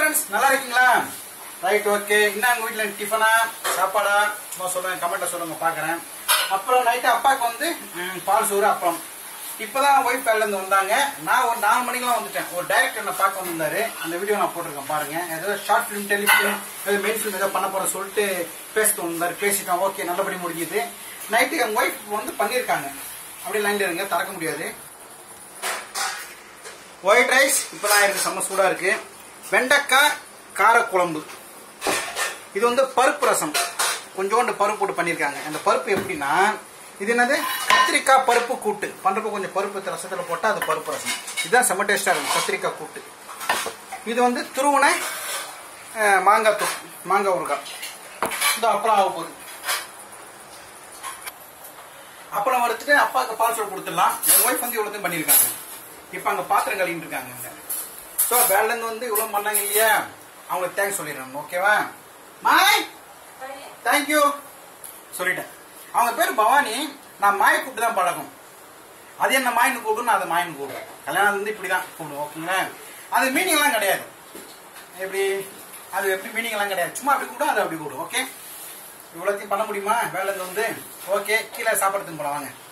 friends நல்லா இருக்கீங்களா right okay என்ன உங்க வீட்டில் டிஃபனா சாப்பாடா சும்மா சொல்லுங்க கமெண்ட்டை சொல்லுங்க பார்க்குறேன் அப்புறம் நைட்டு அப்பாவுக்கு வந்து ம், பால் சோறு அப்பளம் இப்போதான் ஒய்ஃப் வேலையிலேருந்து வந்தாங்க நான் ஒரு நாலு மணிக்கெலாம் வந்துட்டேன் ஒரு டைரக்டர் என்ன பார்க்க வந்திருந்தாரு அந்த வீடியோ நான் போட்டிருக்கேன் பாருங்க ஏதோ ஷார்ட் ஃபிலிம் டெலிஃபிலிம் ஏதோ மெயின் ஃபிலிம் ஏதோ பண்ண போற சொல்லிட்டு பேசிட்டு வந்தாரு பேசிட்டோம் ஓகே நல்லபடி முடிஞ்சுது நைட்டு என் ஒய்ஃப் வந்து பண்ணியிருக்காங்க அப்படியே லைன்ல இருங்க திறக்க முடியாது ஒயிட் ரைஸ் இப்பதான் இருக்கு செம்ம சூடா இருக்கு வெண்டைக்காய் காரக்குழம்பு இது வந்து பருப்பு ரசம் கொஞ்சோண்டு பருப்பு போட்டு பண்ணியிருக்காங்க அந்த பருப்பு எப்படின்னா இது என்னது கத்திரிக்காய் பருப்பு கூட்டு பண்றப்ப கொஞ்சம் பருப்பு ரசத்தில் போட்டால் அது பருப்பு ரசம் இதுதான் செம்ம டேஸ்டாக இருக்கும் கத்திரிக்காய் கூட்டு இது வந்து துருவன அஹ், மாங்காய் தூள் மாங்காய் ஊறுகாய் இது அப்புறம் ஆக போகுது அப்புறம் வறுத்துட்டு அப்பாவுக்கு பால் சோறு கொடுத்துடலாம் என் ஒய்ஃப் வந்து இவ்வளோத்தையும் பண்ணியிருக்காங்க இப்போ அங்கே பாத்திரம் கழுவிட்டு இருக்காங்க அங்கே ஸோ வேலையிலேருந்து வந்து இவ்வளோ பண்ணாங்க இல்லையா அவங்களுக்கு தேங்க்ஸ் சொல்லிடுறாங்க ஓகேவா மாய் தேங்க்யூ சொல்லிட்டேன் அவங்க பேர் பவானி நான் மாயை கூப்பிட்டு தான் பழக்கம் அது என்ன மாயின்னு கூப்பிடும் நான் அதை மாயின்னு கூப்பிடுவேன் கல்யாணம் வந்து இப்படி தான் கூப்பிடுவோம் ஓகேங்களா அது மீனிங்லாம் கிடையாது எப்படி அது எப்படி மீனிங்லாம் கிடையாது சும்மா அப்படி கூப்பிடும் அது அப்படி கூப்பிடும் ஓகே இவ்வளோத்தையும் பண்ண முடியுமா வேலையிலேருந்து வந்து ஓகே கீழே சாப்பிட்றதுக்கு போகலாம் வாங்க